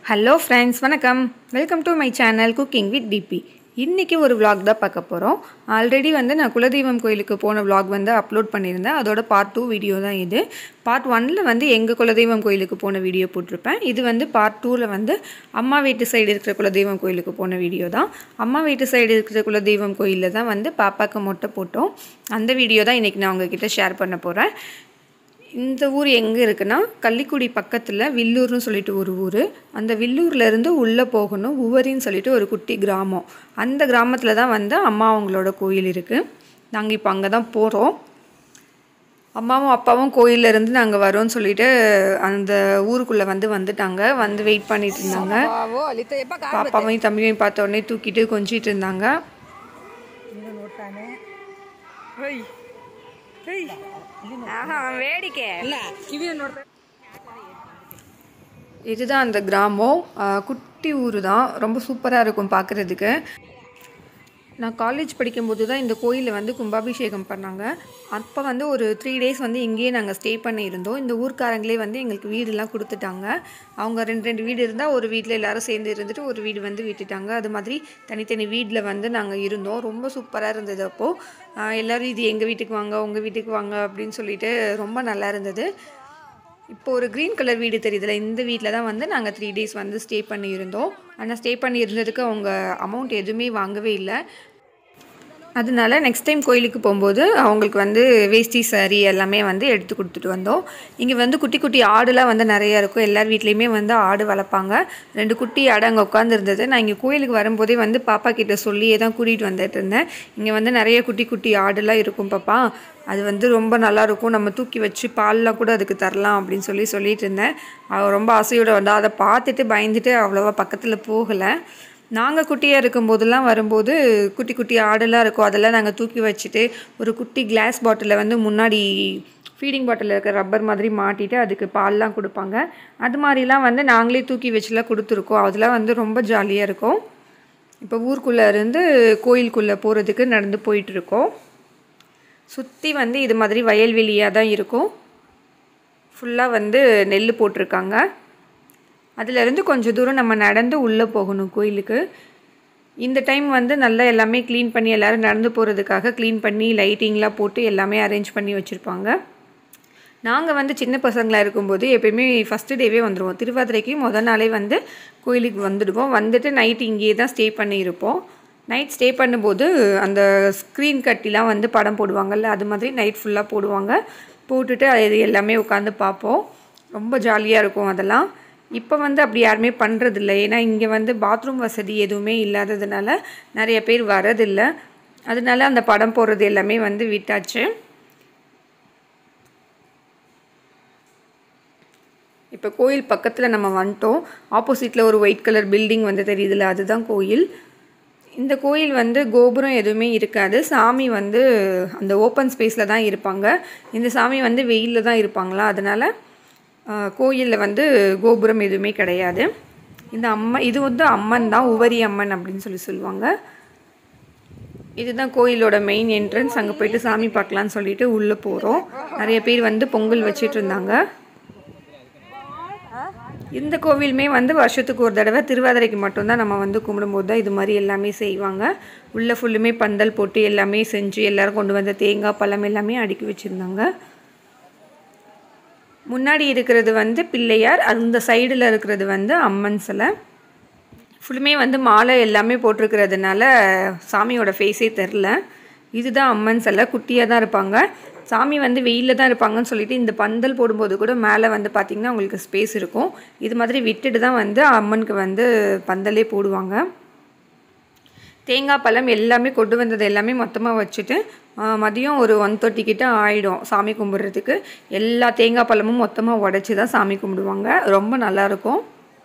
hello friends வணக்கம் welcome to my channel cooking with D இன்றைக்கி ஒரு vlog தான் பார்க்க போகிறோம் ஆல்ரெடி வந்து நான் குலதெய்வம் கோயிலுக்கு போன vlog வந்து அப்லோட் பண்ணியிருந்தேன் அதோட பார்ட் டூ வீடியோ தான் இது பார்ட் ஒனில் வந்து எங்கள் குலதெய்வம் கோயிலுக்கு போன வீடியோ போட்டிருப்பேன் இது வந்து பார்ட் டூவில் வந்து அம்மா வீட்டு சைடு இருக்கிற குலதெய்வம் கோயிலுக்கு போன வீடியோ தான் அம்மா வீட்டு சைடு இருக்கிற குலதெய்வம் கோயிலில் தான் வந்து பாப்பாக்கு மொட்டை போட்டோம் அந்த வீடியோ தான் இன்றைக்கி நான் உங்ககிட்ட ஷேர் பண்ண போகிறேன் இந்த ஊர் எங்கே இருக்குன்னா கள்ளிக்குடி பக்கத்தில் வில்லூர்னு சொல்லிட்டு ஒரு ஊர் அந்த வில்லூர்லேருந்து உள்ளே போகணும் உவரின்னு சொல்லிட்டு ஒரு குட்டி கிராமம் அந்த கிராமத்தில் தான் வந்து அம்மா அவங்களோட கோயில் இருக்குது நாங்கள் இப்போ அங்கே தான் போகிறோம் அம்மாவும் அப்பாவும் கோயில்ல இருந்து நாங்கள் வரோம்னு சொல்லிட்டு அந்த ஊருக்குள்ளே வந்து வந்துட்டாங்க வந்து வெயிட் பண்ணிட்டு இருந்தாங்க ಬಾವೋ ಅಲಿತ ಯಪ್ಪ ಕಾ பாப்பாவையும் தம்பியையும் பார்த்த உடனே தூக்கிட்டு கொஞ்சிட்டு இருந்தாங்க ಇನ್ನು ನೋಡ್ತಾನೆ ಹೇಯ್ ಹೇಯ್ ಆಹಾ ಬೇಡಿಕೆ ಇಲ್ಲ ಕಿವಿಯ ನೋಡ್ತಾ இதுதான் அந்த கிராமம் ஆஹ் குட்டி ஊர் தான் ரொம்ப சூப்பராக இருக்கும் பார்க்குறதுக்கு நான் காலேஜ் படிக்கும்போது தான் இந்த கோயிலில் வந்து கும்பாபிஷேகம் பண்ணாங்க அப்போ வந்து ஒரு த்ரீ டேஸ் வந்து இங்கேயே நாங்கள் ஸ்டே பண்ணி இருந்தோம் இந்த ஊர்க்காரங்களே வந்து எங்களுக்கு வீடுலாம் கொடுத்துட்டாங்க அவங்க ரெண்டு ரெண்டு வீடு இருந்தால் ஒரு வீட்டில் எல்லாரும் சேர்ந்து இருந்துட்டு ஒரு வீடு வந்து விட்டுட்டாங்க அது மாதிரி தனித்தனி வீட்டில் வந்து நாங்கள் இருந்தோம் ரொம்ப சூப்பராக இருந்தது அப்போது எல்லோரும் இது எங்கள் வீட்டுக்கு வாங்க உங்கள் வீட்டுக்கு வாங்க அப்படின்னு சொல்லிட்டு ரொம்ப நல்லா இருந்தது இப்போ ஒரு க்ரீன் கலர் வீடு தெரியுதுல இந்த வீட்டில் தான் வந்து நாங்கள் த்ரீ டேஸ் வந்து ஸ்டே பண்ணி இருந்தோம் ஆனால் ஸ்டே பண்ணி இருந்ததுக்கு அவங்க அமௌண்ட் எதுவுமே வாங்கவே இல்லை அதனால நெக்ஸ்ட் டைம் கோயிலுக்கு போகும்போது அவங்களுக்கு வந்து வேஷ்டி சாரி எல்லாமே வந்து எடுத்து கொடுத்துட்டு வந்தோம் இங்கே வந்து குட்டி குட்டி ஆடுலாம் வந்து நிறையா இருக்கும் எல்லார் வீட்லேயுமே வந்து ஆடு வளர்ப்பாங்க ரெண்டு குட்டி ஆடு அங்கே உட்காந்துருந்தது நான் இங்கே கோயிலுக்கு வரும்போதே வந்து பாப்பா கிட்ட சொல்லியே தான் கூட்டிகிட்டு வந்துட்டு இருந்தேன் இங்கே வந்து நிறைய குட்டி குட்டி ஆடுலாம் இருக்கும் பாப்பா அது வந்து ரொம்ப நல்லா இருக்கும் நம்ம தூக்கி வச்சு பால்லாம் கூட அதுக்கு தரலாம் அப்படின்னு சொல்லி சொல்லிட்டு இருந்தேன் அவள் ரொம்ப ஆசையோடு வந்தா அதை பார்த்துட்டு பயந்துட்டு அவ்வளோவா பக்கத்தில் போகலை நாங்கள் குட்டியாக இருக்கும்போதெல்லாம் வரும்போது குட்டி குட்டி ஆடெல்லாம் இருக்கும் அதெல்லாம் நாங்கள் தூக்கி வச்சுட்டு ஒரு குட்டி கிளாஸ் பாட்டிலில் வந்து முன்னாடி ஃபீடிங் பாட்டிலில் இருக்க ரப்பர் மாதிரி மாட்டிட்டு அதுக்கு பால்லாம் கொடுப்பாங்க அது மாதிரிலாம் வந்து நாங்களே தூக்கி வச்சுலாம் கொடுத்துருக்கோம் அதெல்லாம் வந்து ரொம்ப ஜாலியாக இருக்கும் இப்போ ஊருக்குள்ளே இருந்து கோயிலுக்குள்ளே போகிறதுக்கு நடந்து போயிட்டுருக்கோம் சுற்றி வந்து இது மாதிரி வயல்வெளியாக தான் இருக்கும் ஃபுல்லாக வந்து நெல் போட்டிருக்காங்க அதிலிருந்து கொஞ்சம் தூரம் நம்ம நடந்து உள்ளே போகணும் கோயிலுக்கு இந்த டைம் வந்து நல்லா எல்லாமே க்ளீன் பண்ணி எல்லோரும் நடந்து போகிறதுக்காக க்ளீன் பண்ணி லைட்டிங்லாம் போட்டு எல்லாமே அரேஞ்ச் பண்ணி வச்சுருப்பாங்க நாங்கள் வந்து சின்ன பசங்களாக இருக்கும்போது எப்பயுமே ஃபஸ்ட்டு டேவே வந்துடுவோம் திருவாதிரைக்கு முத நாளே வந்து கோயிலுக்கு வந்துடுவோம் வந்துட்டு நைட் இங்கேயே தான் ஸ்டே பண்ணியிருப்போம் நைட் ஸ்டே பண்ணும்போது அந்த ஸ்க்ரீன் கட்டிலாம் வந்து படம் போடுவாங்கல்ல அது மாதிரி நைட் ஃபுல்லாக போடுவாங்க போட்டுட்டு அது எல்லாமே உட்காந்து பார்ப்போம் ரொம்ப ஜாலியாக இருக்கும் அதெல்லாம் இப்போ வந்து அப்படி யாருமே பண்ணுறதில்ல ஏன்னா இங்கே வந்து பாத்ரூம் வசதி எதுவுமே இல்லாததுனால நிறைய பேர் வரதில்லை அதனால அந்த படம் போடுறது எல்லாமே வந்து விட்டாச்சு இப்போ கோயில் பக்கத்தில் நம்ம வந்துட்டோம் ஆப்போசிட்டில் ஒரு ஒயிட் கலர் பில்டிங் வந்து தெரியுதுல்ல அதுதான் கோயில் இந்த கோயில் வந்து கோபுரம் எதுவுமே இருக்காது சாமி வந்து அந்த ஓப்பன் ஸ்பேஸில் தான் இருப்பாங்க இந்த சாமி வந்து வெயிலில் தான் இருப்பாங்களா அதனால் கோயிலில் வந்து கோபுரம் எதுவுமே கிடையாது இந்த அம்மன் இது வந்து அம்மன் தான் உவரி அம்மன் அப்படின்னு சொல்லி சொல்லுவாங்க இதுதான் கோயிலோட மெயின் என்ட்ரன்ஸ் அங்கே போயிட்டு சாமி பார்க்கலான்னு சொல்லிட்டு உள்ளே போகிறோம் நிறைய பேர் வந்து பொங்கல் வச்சிட்டு இருந்தாங்க இந்த கோவிலுமே வந்து வருஷத்துக்கு ஒரு தடவை திருவாதிரைக்கு மட்டும்தான் நம்ம வந்து கும்பிடும்போது தான் இது மாதிரி எல்லாமே செய்வாங்க உள்ளே ஃபுல்லுமே பந்தல் போட்டு எல்லாமே செஞ்சு எல்லோரும் கொண்டு வந்த தேங்காய் பழம் எல்லாமே அடுக்கி வச்சுருந்தாங்க முன்னாடி இருக்கிறது வந்து பிள்ளையார் அந்த சைடில் இருக்கிறது வந்து அம்மன் சிலை ஃபுல்லுமே வந்து மாலை எல்லாமே போட்டிருக்கிறதுனால சாமியோட ஃபேஸே தெரில இதுதான் அம்மன் சிலை குட்டியாக தான் இருப்பாங்க சாமி வந்து வெயிலில் தான் இருப்பாங்கன்னு சொல்லிட்டு இந்த பந்தல் போடும்போது கூட மேலே வந்து பார்த்திங்கன்னா உங்களுக்கு ஸ்பேஸ் இருக்கும் இது மாதிரி விட்டுட்டு தான் வந்து அம்மனுக்கு வந்து பந்தலே போடுவாங்க தேங்காய் பழம் எல்லாமே கொண்டு வந்தது எல்லாமே மொத்தமாக வச்சுட்டு மதியம் ஒரு ஒன் தேர்ட்டி கிட்ட ஆகிடும் சாமி கும்பிட்றதுக்கு எல்லா தேங்காய் பழமும் மொத்தமாக உடச்சி தான் சாமி கும்பிடுவாங்க ரொம்ப நல்லாயிருக்கும்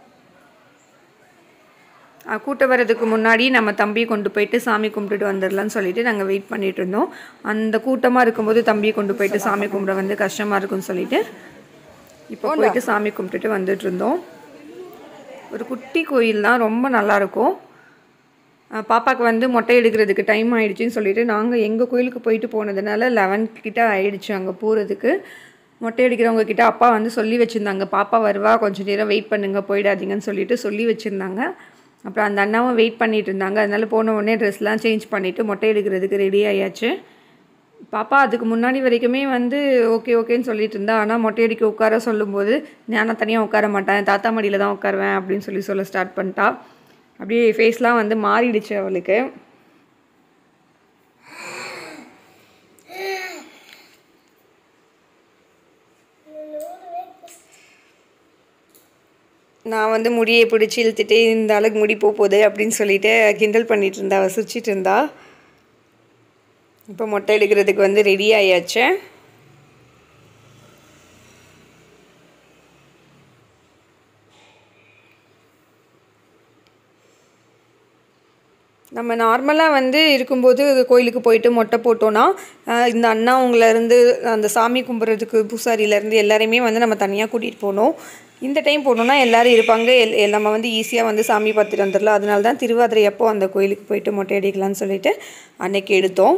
கூட்ட வர்றதுக்கு முன்னாடி நம்ம தம்பியை கொண்டு போயிட்டு சாமி கும்பிட்டுட்டு வந்துடலாம்னு சொல்லிட்டு நாங்கள் வெயிட் பண்ணிட்டு இருந்தோம் அந்த கூட்டமாக இருக்கும்போது தம்பியை கொண்டு போயிட்டு சாமி கும்பிட வந்து கஷ்டமாக இருக்கும்னு சொல்லிட்டு இப்போ போயிட்டு சாமி கும்பிட்டுட்டு வந்துட்டு இருந்தோம் ஒரு குட்டி கோயில் தான் ரொம்ப நல்லாயிருக்கும் பாப்பாவுக்கு வந்து மொட்டை எடுக்கிறதுக்கு டைம் ஆயிடுச்சுன்னு சொல்லிட்டு நாங்கள் எங்கள் கோயிலுக்கு போயிட்டு போனதுனால லெவன் கிட்ட ஆயிடுச்சு அங்கே போகிறதுக்கு மொட்டை அடிக்கிறவங்க கிட்ட அப்பா வந்து சொல்லி வச்சுருந்தாங்க பாப்பா வருவா கொஞ்சம் நேரம் வெயிட் பண்ணுங்க போயிடாதீங்கன்னு சொல்லிட்டு சொல்லி வச்சுருந்தாங்க அப்புறம் அந்த அண்ணாவும் வெயிட் பண்ணிட்டு இருந்தாங்க அதனால போன உடனே ட்ரெஸ்லாம் சேஞ்ச் பண்ணிவிட்டு மொட்டை எடுக்கிறதுக்கு ரெடி ஆயாச்சு பாப்பா அதுக்கு முன்னாடி வரைக்குமே வந்து ஓகே ஓகேன்னு சொல்லிட்டு இருந்தா ஆனால் மொட்டை அடிக்க உட்கார சொல்லும்போது நான் தனியாக உட்கார மாட்டேன் தாத்தா மடியில் தான் உட்காருவேன் அப்படின்னு சொல்லி சொல்ல ஸ்டார்ட் பண்ணிட்டா அப்படியே ஃபேஸ்லாம் வந்து மாறிடுச்சு அவளுக்கு நான் வந்து முடியை பிடிச்சி இழுத்துட்டு இந்த அளவுக்கு முடி போக போகுது அப்படின்னு சொல்லிட்டு கிண்டல் பண்ணிட்டு இருந்தா அவ சிரிச்சிட்டு இருந்தா இப்போ மொட்டை எடுக்கிறதுக்கு வந்து ரெடி ஆயாச்சு நம்ம நார்மலாக வந்து இருக்கும்போது கோயிலுக்கு போயிட்டு மொட்டை போட்டோன்னா ஆஹ் இந்த அண்ணா இருந்து அந்த சாமி கும்பிட்றதுக்கு பூசாரியிலேருந்து எல்லாரையுமே வந்து நம்ம தனியாக கூட்டிகிட்டு போகணும் இந்த டைம் போனோம்னா எல்லாரும் இருப்பாங்க எல் எல் நம்ம வந்து ஈஸியாக வந்து சாமி பார்த்துட்டு வந்துடலாம் அதனால தான் திருவாதிரை அப்போ அந்த கோயிலுக்கு போயிட்டு மொட்டை அடிக்கலாம்னு சொல்லிட்டு அன்னைக்கு எடுத்தோம்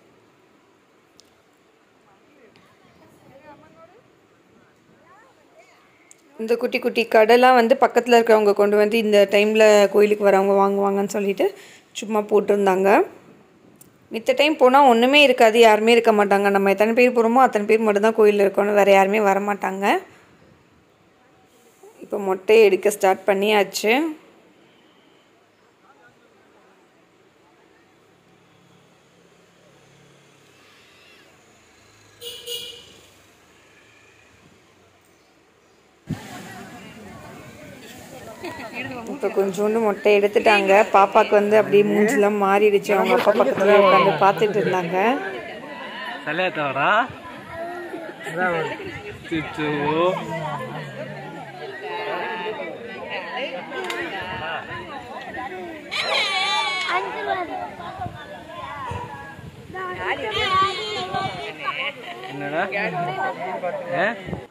இந்த குட்டி குட்டி கடைலாம் வந்து பக்கத்தில் இருக்கிறவங்க கொண்டு வந்து இந்த டைமில் கோயிலுக்கு வரவங்க வாங்குவாங்கன்னு சொல்லிட்டு சும்மா போட்டிருந்தாங்க மித்த டைம் போனால் ஒன்றுமே இருக்காது யாருமே இருக்க மாட்டாங்க நம்ம எத்தனை பேர் போகிறோமோ அத்தனை பேர் மட்டும்தான் கோயிலில் இருக்கணும் வேறு யாருமே வர மாட்டாங்க இப்போ மொட்டை எடுக்க ஸ்டார்ட் பண்ணியாச்சு இப்போ கொஞ்சோண்டு மொட்டை எடுத்துட்டாங்க பாப்பாக்கு வந்து அப்படியே மூஞ்சிலாம் மாறிடுச்சு அவங்க அப்பா பக்கத்துல உட்காந்து பார்த்துட்டு இருந்தாங்க ತಲೆ ತವರ ಚುಚ್ಚು என்னடா ஏ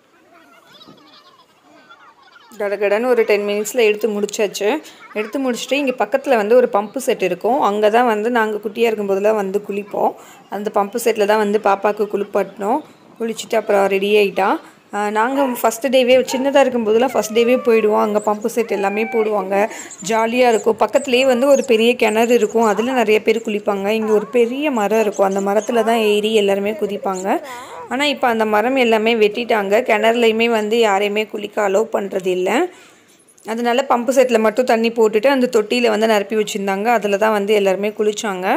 கடகடன்னு ஒரு டென் மினிட்ஸில் எடுத்து முடிச்சாச்சு எடுத்து முடிச்சுட்டு இங்கே பக்கத்தில் வந்து ஒரு பம்பு செட் இருக்கும் அங்கே தான் வந்து நாங்கள் குட்டியாக இருக்கும்போதெல்லாம் வந்து குளிப்போம் அந்த பம்பு செட்டில் தான் வந்து பாப்பாவுக்கு குளிப்பாட்டினோம் குளிச்சுட்டு அப்புறம் ரெடி ஆகிட்டா நாங்கள் ஃபஸ்ட்டு டேவே சின்னதாக இருக்கும்போதெல்லாம் ஃபஸ்ட் டேவே போயிடுவோம் அங்கே பம்பு செட் எல்லாமே போடுவாங்க ஜாலியாக இருக்கும் பக்கத்துலேயே வந்து ஒரு பெரிய கிணறு இருக்கும் அதில் நிறைய பேர் குளிப்பாங்க இங்கே ஒரு பெரிய மரம் இருக்கும் அந்த மரத்தில் தான் ஏறி எல்லாருமே குதிப்பாங்க ஆனால் இப்போ அந்த மரம் எல்லாமே வெட்டிட்டாங்க கிணறுலையுமே வந்து யாரையுமே குளிக்க அலோவ் பண்ணுறது இல்லை அதனால பம்பு செட்டில் மட்டும் தண்ணி போட்டுட்டு அந்த தொட்டியில் வந்து நிரப்பி வச்சுருந்தாங்க அதில் தான் வந்து எல்லாருமே குளிச்சாங்க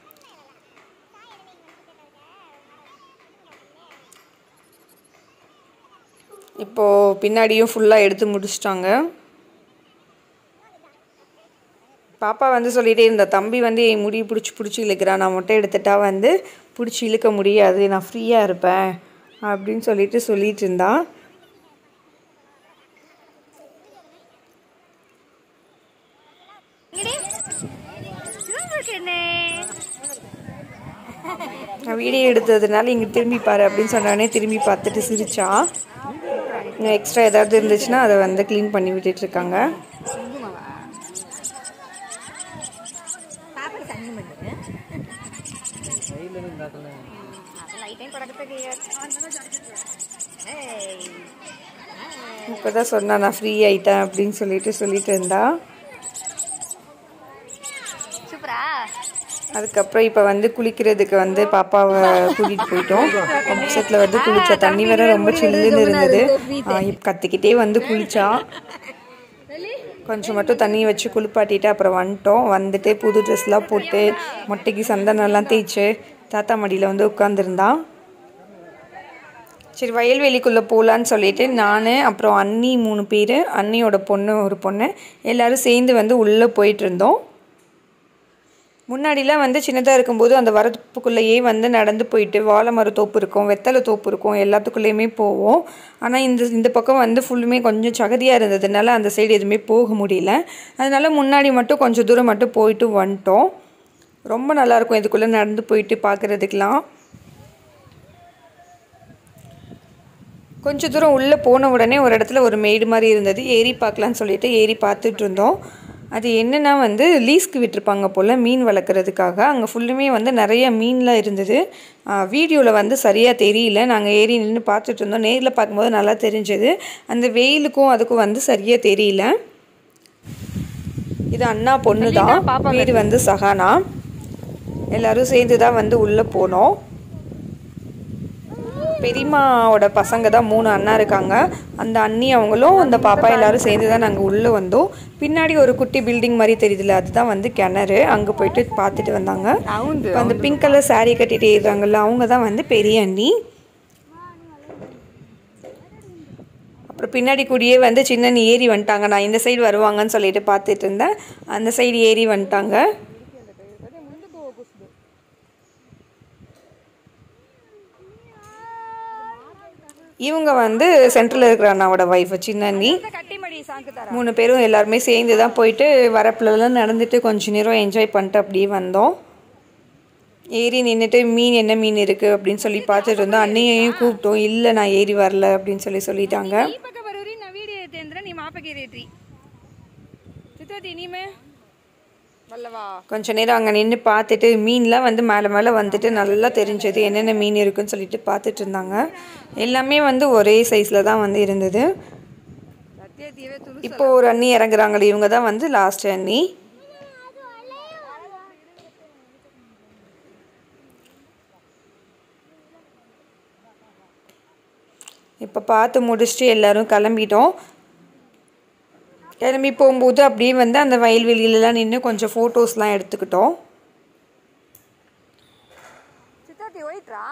இப்போது பின்னாடியும் ஃபுல்லாக எடுத்து முடிச்சிட்டாங்க பாப்பா வந்து சொல்லிகிட்டே இருந்தா தம்பி வந்து என் முடி பிடிச்சி பிடிச்சி இழுக்கிறான் நான் மொட்டை எடுத்துட்டா வந்து பிடிச்சி இழுக்க முடியாது நான் ஃப்ரீயாக இருப்பேன் அப்படின்னு சொல்லிட்டு சொல்லிட்டு இருந்தா நான் வீடியோ எடுத்ததுனால இங்கே திரும்பி பாரு அப்படின்னு சொன்னோடனே திரும்பி பார்த்துட்டு சிரிச்சா இன்னும் எக்ஸ்ட்ரா ஏதாவது இருந்துச்சுன்னா அதை வந்து க்ளீன் பண்ணி விட்டுட்டு இருக்காங்க இப்போ தான் சொன்னா நான் ஃப்ரீ ஆயிட்டேன் அப்படின்னு சொல்லிட்டு சொல்லிட்டு இருந்தா அதுக்கப்புறம் இப்போ வந்து குளிக்கிறதுக்கு வந்து பாப்பாவை கூட்டிகிட்டு போயிட்டோம் செட்டில் வந்து குளிச்சா தண்ணி வேற ரொம்ப சில்லுன்னு இருந்தது இப்போ கத்திக்கிட்டே வந்து குளிச்சா கொஞ்சம் மட்டும் தண்ணி வச்சு குளிப்பாட்டிட்டு அப்புறம் வந்துட்டோம் வந்துட்டு புது ட்ரெஸ்லாம் போட்டு மொட்டைக்கு சந்தனம்லாம் தேய்ச்சி தாத்தா மடியில் வந்து உட்காந்துருந்தான் சரி வயல்வெளிக்குள்ளே போகலான்னு சொல்லிட்டு நான் அப்புறம் அண்ணி மூணு பேர் அண்ணியோட பொண்ணு ஒரு பொண்ணு எல்லோரும் சேர்ந்து வந்து உள்ளே போயிட்டு இருந்தோம் முன்னாடிலாம் வந்து சின்னதாக இருக்கும்போது அந்த வரப்புக்குள்ளேயே வந்து நடந்து போயிட்டு வாழை மர தோப்பு இருக்கும் வெத்தலை தோப்பு இருக்கும் எல்லாத்துக்குள்ளேயுமே போவோம் ஆனால் இந்த இந்த பக்கம் வந்து ஃபுல்லுமே கொஞ்சம் சகதியாக இருந்ததுனால அந்த சைடு எதுவுமே போக முடியல அதனால முன்னாடி மட்டும் கொஞ்சம் தூரம் மட்டும் போயிட்டு வந்துட்டோம் ரொம்ப நல்லாயிருக்கும் இதுக்குள்ளே நடந்து போயிட்டு பார்க்குறதுக்கெலாம் கொஞ்சம் தூரம் உள்ளே போன உடனே ஒரு இடத்துல ஒரு மேடு மாதிரி இருந்தது ஏறி பார்க்கலான்னு சொல்லிட்டு ஏறி பார்த்துட்டு இருந்தோம் அது என்னென்னா வந்து லீஸ்க்கு விட்டுருப்பாங்க போல் மீன் வளர்க்குறதுக்காக அங்கே ஃபுல்லுமே வந்து நிறைய மீன்லாம் இருந்தது வீடியோவில் வந்து சரியாக தெரியல நாங்கள் ஏறி நின்று பார்த்துட்டு இருந்தோம் நேரில் பார்க்கும்போது நல்லா தெரிஞ்சது அந்த வெயிலுக்கும் அதுக்கும் வந்து சரியாக தெரியல இது அண்ணா பொண்ணு தான் பேர் வந்து சஹானா எல்லாரும் சேர்ந்து தான் வந்து உள்ளே போனோம் பெரியம்மாவோட பசங்க தான் மூணு அண்ணா இருக்காங்க அந்த அண்ணி அவங்களும் அந்த பாப்பா எல்லாரும் சேர்ந்து தான் நாங்கள் உள்ளே வந்தோம் பின்னாடி ஒரு குட்டி பில்டிங் மாதிரி தெரியுதுல்ல அதுதான் வந்து கிணறு அங்கே போயிட்டு பார்த்துட்டு வந்தாங்க இப்போ அந்த பிங்க் கலர் saree கட்டிட்டு இருக்காங்கல்ல அவங்க தான் வந்து பெரிய அண்ணி அப்புறம் பின்னாடி கூடியே வந்து சின்ன அண்ணி ஏறி வந்துட்டாங்க நான் இந்த சைடு வருவாங்கன்னு சொல்லிட்டு பார்த்துட்டு இருந்தேன் அந்த சைடு ஏறி வந்துட்டாங்க இவங்க வந்து சென்ட்ரலில் இருக்கிற அண்ணாவோட ஒய்ஃப் சின்ன அண்ணி கட்டிமடி சாங்கு தர மூணு பேரும் எல்லாருமே சேர்ந்து தான் போயிட்டு வரப்புலலாம் நடந்துட்டு கொஞ்ச நேரம் என்ஜாய் பண்ணிட்டு அப்படியே வந்தோம் ஏறி நின்றுட்டு மீன் என்ன மீன் இருக்குது அப்படின்னு சொல்லி பார்த்துட்டு இருந்தோம் அண்ணியையும் கூப்பிட்டோம் இல்லை நான் ஏறி வரல அப்படின்னு சொல்லி சொல்லிட்டாங்க ಈ ಪಕ್ಕ ಬರೋರಿ ನಾ ವಿಡಿಯೋ ಐತೆ ಅಂದ್ರೆ ನಿಮ್ಮ ಆಪಗೆ ರೇಟ್ರಿ ಚಿತ್ರತಿ ನೀಮೆ ವಲ್ಲವಾ கொஞ்ச நேரம் அங்கே நின்று பார்த்துட்டு மீன்லாம் வந்து மேலே மேலே வந்துட்டு நல்லா தெரிஞ்சது என்னென்ன மீன் இருக்குன்னு சொல்லிட்டு பார்த்துட்டு இருந்தாங்க எல்லாமே வந்து ஒரே சைஸில் தான் வந்து இருந்தது ಸತ್ಯ ತೀವೆ ತುಳು இப்போ ஒரு அண்ணி இறங்குறாங்களே இவங்க தான் வந்து லாஸ்ட் அண்ணி இப்போ பார்த்து முடிச்சுட்டு எல்லாரும் கிளம்பிட்டோம் கிளம்பி போகும்போது அப்படியே வந்து அந்த வயல்வெளியிலலாம் நின்று கொஞ்சம் ஃபோட்டோஸ்லாம் எடுத்துக்கிட்டோம் ಚಿತ್ರತಿ ಹೋಯ್ತ್ರಾ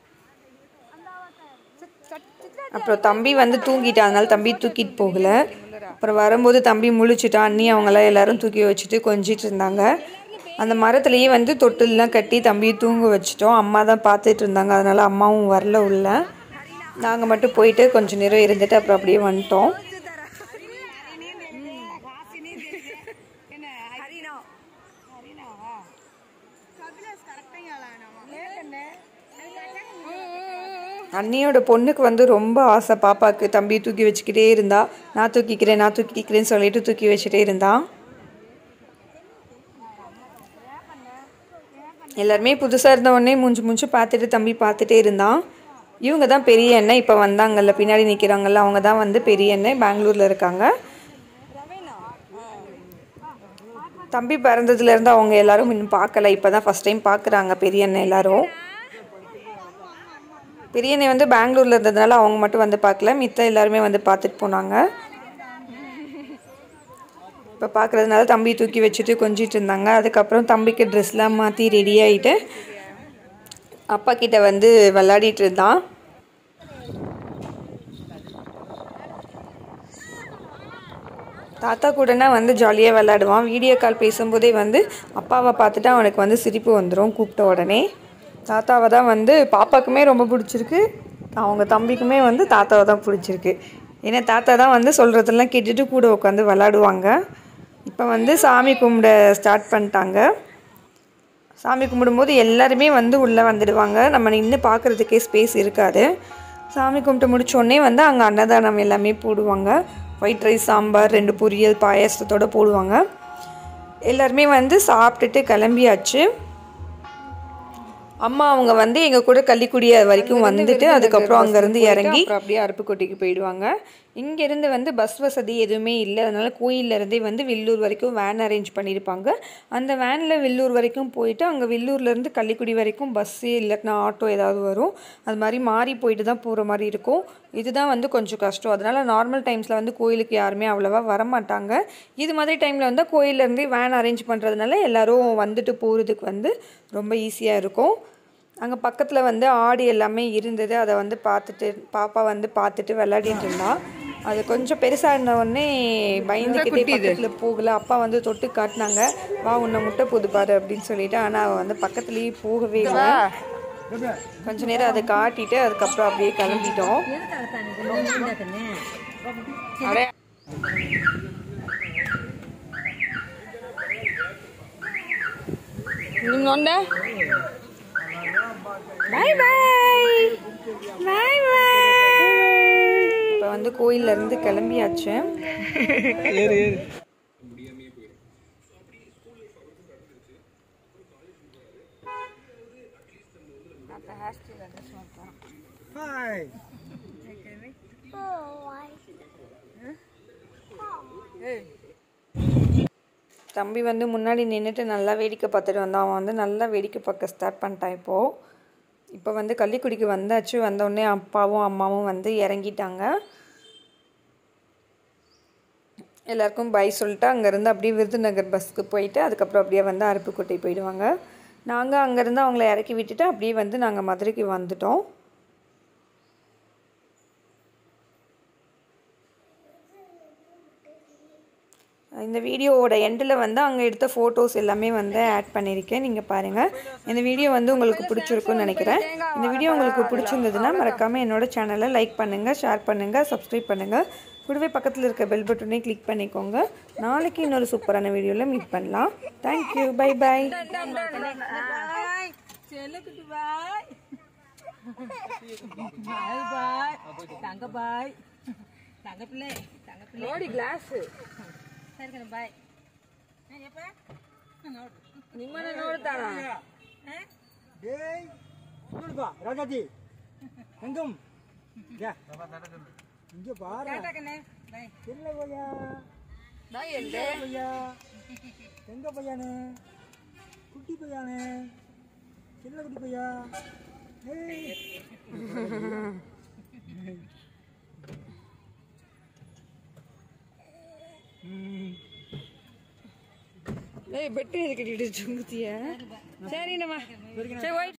அப்புறம் தம்பி வந்து தூங்கிட்டான் அதனால தம்பி தூக்கிட்டு போகல அப்புறம் வரும்போது தம்பி முழிச்சிட்டான் அண்ணி அவங்களாம் எல்லாரும் தூக்கி வச்சுட்டு கொஞ்சிட்டு இருந்தாங்க அந்த மரத்துலேயே வந்து தொட்டில்லாம் கட்டி தம்பியை தூங்க வச்சிட்டோம் அம்மா தான் பார்த்துட்டு இருந்தாங்க அதனால அம்மாவும் வரல உள்ள நாங்கள் மட்டும் போயிட்டு கொஞ்ச நேரம் இருந்துட்டு அப்புறம் அப்படியே வந்துட்டோம் அண்ணியோட பொண்ணுக்கு வந்து ரொம்ப ஆசை பாப்பாவுக்கு தம்பி தூக்கி வச்சுக்கிட்டே இருந்தா நான் தூக்கிக்கிறேன் நான் தூக்கிக்கிறேன்னு சொல்லிட்டு தூக்கி வச்சுட்டே இருந்தான் எல்லாருமே புதுசாக இருந்த உடனே மூஞ்சி மூஞ்சி பார்த்துட்டு தம்பி பார்த்துட்டே இருந்தான் இவங்க தான் பெரிய அண்ணன் இப்போ வந்தாங்கல்ல பின்னாடி நிற்கிறாங்கல்ல அவங்க தான் வந்து பெரிய அண்ணன் பெங்களூரில் இருக்காங்க தம்பி பிறந்ததுலேருந்து அவங்க எல்லாரும் இன்னும் பார்க்கல இப்போ தான் ஃபஸ்ட் டைம் பார்க்குறாங்க பெரிய அண்ணன் எல்லாரும் பெரிய அண்ணன் வந்து பெங்களூரில் இருந்ததுனால அவங்க மட்டும் வந்து பார்க்கல மித்த எல்லாருமே வந்து பார்த்துட்டு போனாங்க இப்போ பார்க்குறதுனால தம்பி தூக்கி வச்சுட்டு கொஞ்சிட்டு இருந்தாங்க அதுக்கப்புறம் தம்பிக்கு ட்ரெஸ்லாம் மாற்றி ரெடி ஆகிட்டு அப்பா கிட்ட வந்து விளையாடிட்டு இருந்தான் தாத்தா கூடனா வந்து ஜாலியாக விளையாடுவான் வீடியோ கால் பேசும்போதே வந்து அப்பாவை பார்த்துட்டு அவனுக்கு வந்து சிரிப்பு வந்துடும் கூப்பிட்ட உடனே தாத்தாவை தான் வந்து பாப்பாக்குமே ரொம்ப பிடிச்சிருக்கு அவங்க தம்பிக்குமே வந்து தாத்தாவை தான் பிடிச்சிருக்கு ஏன்னா தாத்தா தான் வந்து சொல்கிறதெல்லாம் கேட்டுட்டு கூட உட்காந்து விளாடுவாங்க இப்போ வந்து சாமி கும்பிட ஸ்டார்ட் பண்ணிட்டாங்க சாமி கும்பிடும்போது எல்லாருமே வந்து உள்ளே வந்துடுவாங்க நம்ம நின்று பார்க்குறதுக்கே ஸ்பேஸ் இருக்காது சாமி கும்பிட்டு முடிச்ச உடனே வந்து அங்கே அன்னதானம் எல்லாமே போடுவாங்க ஒயிட் ரைஸ் சாம்பார் ரெண்டு பொரியல் பாயாசத்தோட போடுவாங்க எல்லாருமே வந்து சாப்பிட்டுட்டு கிளம்பியாச்சு அம்மா அவங்க வந்து எங்கள் கூட கள்ளிக்குடிய வரைக்கும் வந்துட்டு அதுக்கப்புறம் அங்கேருந்து இறங்கி அப்புறம் அப்படியே அருப்புக்கோட்டைக்கு போயிடுவாங்க இங்கேருந்து வந்து பஸ் வசதி எதுவுமே இல்லை அதனால கோயில்ல இருந்தே வந்து வில்லூர் வரைக்கும் வேன் அரேஞ்ச் பண்ணியிருப்பாங்க அந்த வேனில் வில்லூர் வரைக்கும் போயிட்டு அங்கே வில்லூர்லேருந்து கள்ளிக்குடி வரைக்கும் பஸ்ஸு இல்லைன்னா ஆட்டோ ஏதாவது வரும் அது மாதிரி மாறி போயிட்டு தான் போகிற மாதிரி இருக்கும் இதுதான் வந்து கொஞ்சம் கஷ்டம் அதனால நார்மல் டைம்ஸில் வந்து கோயிலுக்கு யாருமே அவ்வளோவா வரமாட்டாங்க இது மாதிரி டைமில் வந்து கோயிலேருந்தே வேன் அரேஞ்ச் பண்ணுறதுனால எல்லாரும் வந்துட்டு போகிறதுக்கு வந்து ரொம்ப ஈஸியாக இருக்கும் அங்கே பக்கத்தில் வந்து ஆடு எல்லாமே இருந்தது அதை வந்து பார்த்துட்டு பாப்பா வந்து பார்த்துட்டு விளையாடிட்டு இருந்தா அது கொஞ்சம் பெருசாக இருந்த உடனே பயந்துக்கிட்டே பக்கத்தில் போகல அப்பா வந்து தொட்டு காட்டினாங்க வா உன்னை முட்டை போது பாரு அப்படின்னு சொல்லிட்டு ஆனால் அவள் வந்து பக்கத்துலேயே போகவே இல்லை கொஞ்ச நேரம் அதை காட்டிட்டு அதுக்கப்புறம் அப்படியே கிளம்பிட்டோம் ನಿಮ್ ನೊಂದ ಬಾಯ್ ಬಾಯ್ ಬಾಯ್ இப்போ வந்து கோயில்ல இருந்து கிளம்பியாச்சு ஏறு ஏறு ஹாய் தம்பி வந்து முன்னாடி நின்றுட்டு நல்லா வேடிக்கை பார்த்துட்டு வந்தான் அவன் வந்து நல்லா வேடிக்கை பார்க்க ஸ்டார்ட் பண்ணிட்டான் இப்போது இப்போ வந்து கள்ளிக்குடிக்கு வந்தாச்சு வந்தோடனே அப்பாவும் அம்மாவும் வந்து இறங்கிட்டாங்க எல்லாருக்கும் பை சொல்லிட்டு அங்கேருந்து அப்படியே விருதுநகர் பஸ்க்கு போயிட்டு அதுக்கப்புறம் அப்படியே வந்து அருப்புக்கோட்டை போயிடுவாங்க நாங்கள் அங்கேருந்து அவங்கள இறக்கி விட்டுட்டு அப்படியே வந்து நாங்கள் மதுரைக்கு வந்துட்டோம் இந்த வீடியோவோட எண்டில் வந்து அங்கே எடுத்த ஃபோட்டோஸ் எல்லாமே வந்து ஆட் பண்ணியிருக்கேன் நீங்கள் பாருங்கள் இந்த வீடியோ வந்து உங்களுக்கு பிடிச்சிருக்குன்னு நினைக்கிறேன் இந்த வீடியோ உங்களுக்கு பிடிச்சிருந்ததுன்னா மறக்காமல் என்னோட சேனலை லைக் பண்ணுங்கள் ஷேர் பண்ணுங்கள் சப்ஸ்கிரைப் பண்ணுங்கள் கூடவே பக்கத்தில் இருக்க பெல் பட்டனை கிளிக் பண்ணிக்கோங்க நாளைக்கு இன்னொரு சூப்பரான வீடியோவில் மீட் பண்ணலாம் தேங்க்யூ பை பை செல்லக்குட்டி பாய் பாய் பாய் தங்க பாய் தங்க பிள்ளை தங்க பிள்ளை நோடி கிளாஸ் சரி பாய் எப்ப ನಿಮ್ಮನ್ನ ನೋಡ್ತಾಳ டேய் சொல்லுப்பா ராஜாஜி எங்கும் யா இங்க பாரு இல்ல பையா பையா எங்க பையானு குட்டி பையானு சின்ன குட்டி பையா ஏய் ஏய் பெட்டு எதுக்கு கட்டிட்டு சுங்குத்திய சரி நம்ம சரி ஒயிட்